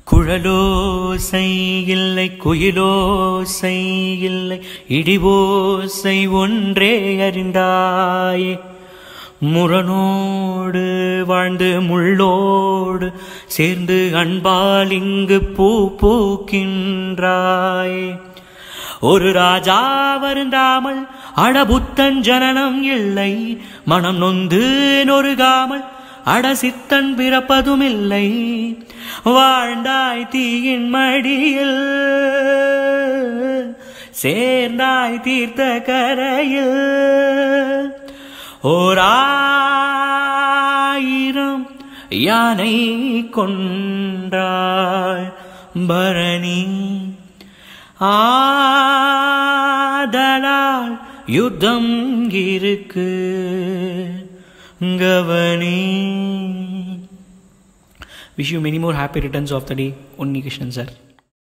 குழலோசை இல்லை குயிலோசை இல்லை இடிவோசை ஒன்றே அறிந்தாயே முரணோடு வாழ்ந்து முள்ளோடு சேர்ந்து அன்பால் இங்கு பூ பூக்கின்றாய் ஒரு ராஜா வருந்தாமல் அடபுத்தன் ஜனனம் இல்லை மனம் நொந்து நொறுகாமல் அடசித்தன் பிறப்பதும் இல்லை வாழ்ந்தாய் தீயின் மடியில் சேர்ந்தாய் தீர்த்த கரையில் ஓராயிரம் யானை கொன்றாய் பரணி ஆதலால் யுத்தம் இருக்கு கவனி wish you many more happy returns of the day Unni Krishnan sir